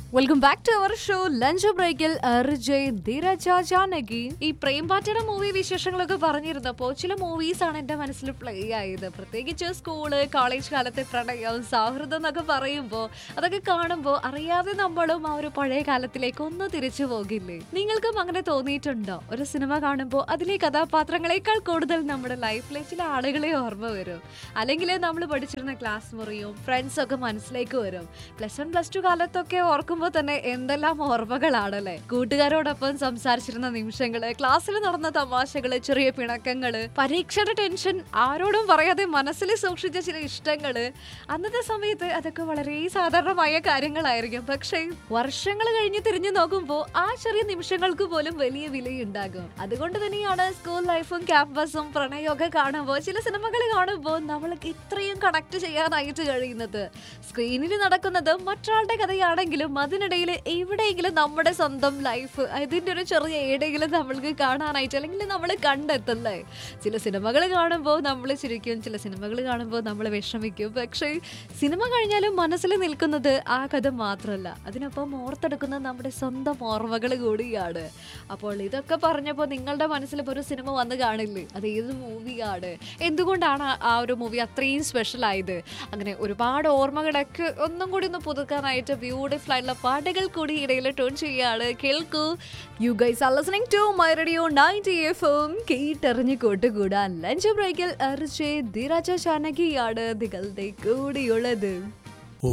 welcome back to our show lunch ബ്രേക്കിൽ അർജയ് ധീരജ ജാനകി ഈ Prem പാറ്റയുടെ movie വിശേഷങ്ങളൊക്കെ പറഞ്ഞിരുന്നപ്പോ ചില മൂവീസ് ആണ് എന്റെ മനസ്സിൽ പ്ലേ ആയത് പ്രത്യേകിച്ച് സ്കൂള് കോളേജ് കാലത്തെ പ്രണയം സൗഹൃദം എന്നൊക്കെ പറയുമ്പോൾ അതൊക്കെ കാണുമ്പോൾ അറിയാതെ നമ്മളും ആ ഒരു പഴയ കാലത്തിലേക്ക് ഒന്ന് തിരിച്ചു പോകില്ലേ നിങ്ങൾക്കും അങ്ങനെ തോന്നിയിട്ടുണ്ടോ ഒരു സിനിമ കാണുമ്പോൾ അതിലെ കഥാപാത്രങ്ങളെക്കാൾ കൂടുതൽ നമ്മുടെ ലൈഫിലെ ചില ആളുകളെ ഓർമ്മ വരും അല്ലെങ്കിൽ നമ്മൾ പഠിച്ചിരുന്ന ക്ലാസ് മുറിയും ഫ്രണ്ട്സും ഒക്കെ മനസ്സിലേക്ക് വരും പ്ലസ് വൺ പ്ലസ് ടു കാലത്തൊക്കെ ഓർക്കുമ്പോൾ തന്നെ എന്തെല്ലാം ഓർമ്മകളാണല്ലേ കൂട്ടുകാരോടൊപ്പം സംസാരിച്ചിരുന്ന നിമിഷങ്ങള് ക്ലാസ്സിൽ നടന്ന തമാശകള് ചെറിയ പിണക്കങ്ങള് പരീക്ഷയുടെ ടെൻഷൻ ആരോടും പറയാതെ മനസ്സിൽ സൂക്ഷിച്ച ചില ഇഷ്ടങ്ങള് അന്നത്തെ സമയത്ത് അതൊക്കെ വളരെ സാധാരണമായ കാര്യങ്ങളായിരിക്കും പക്ഷേ വർഷങ്ങൾ കഴിഞ്ഞ് തിരിഞ്ഞു നോക്കുമ്പോൾ ആ ചെറിയ നിമിഷങ്ങൾക്ക് പോലും വലിയ വിലയുണ്ടാകും അതുകൊണ്ട് തന്നെയാണ് സ്കൂൾ ലൈഫും ക്യാമ്പസും പ്രണയമൊക്കെ കാണുമ്പോൾ ചില സിനിമകൾ കാണുമ്പോൾ നമ്മൾക്ക് ഇത്രയും കണക്ട് ചെയ്യാനായിട്ട് കഴിയുന്നത് സ്ക്രീനിൽ നടക്കുന്നത് മറ്റൊരാളുടെ കഥയാണെങ്കിലും അതിനിടയിൽ എവിടെയെങ്കിലും നമ്മുടെ സ്വന്തം ലൈഫ് അതിൻ്റെ ഒരു ചെറിയ ഏടെങ്കിലും നമ്മൾക്ക് കാണാനായിട്ട് അല്ലെങ്കിൽ നമ്മൾ കണ്ടെത്തല്ലേ ചില സിനിമകൾ കാണുമ്പോൾ നമ്മൾ ചിരിക്കും ചില സിനിമകൾ കാണുമ്പോൾ നമ്മൾ വിഷമിക്കും പക്ഷേ സിനിമ കഴിഞ്ഞാലും മനസ്സിൽ നിൽക്കുന്നത് ആ കഥ മാത്രമല്ല അതിനൊപ്പം ഓർത്തെടുക്കുന്നത് നമ്മുടെ സ്വന്തം ഓർമ്മകൾ കൂടിയാണ് അപ്പോൾ ഇതൊക്കെ പറഞ്ഞപ്പോൾ നിങ്ങളുടെ മനസ്സിൽ ഇപ്പോൾ ഒരു സിനിമ വന്ന് കാണില്ലേ അത് ഏത് മൂവിയാണ് എന്തുകൊണ്ടാണ് ആ- ആ ഒരു മൂവി അത്രയും സ്പെഷ്യൽ ആയത് അങ്ങനെ ഒരുപാട് ഓർമ്മകളൊക്കെ ഒന്നും കൂടി ഒന്ന് പുതുക്കാനായിട്ട് ബ്യൂട്ടിഫുൾ ആയിട്ടുള്ള പാട്ടുകൾ കൂടി ഇടയിൽ ടോൺ ചെയ്യാണ് കേൾക്കൂ you guys are listening to my radio ninety F M കേട്ടറിഞ്ഞ് കൂട്ടുകൂടാൻ ലഞ്ച് ബ്രേക്കിൽ അർജയ് ധീരാജ ചാനകിയാണ് നിങ്ങളുടെ കൂടിയുള്ളത്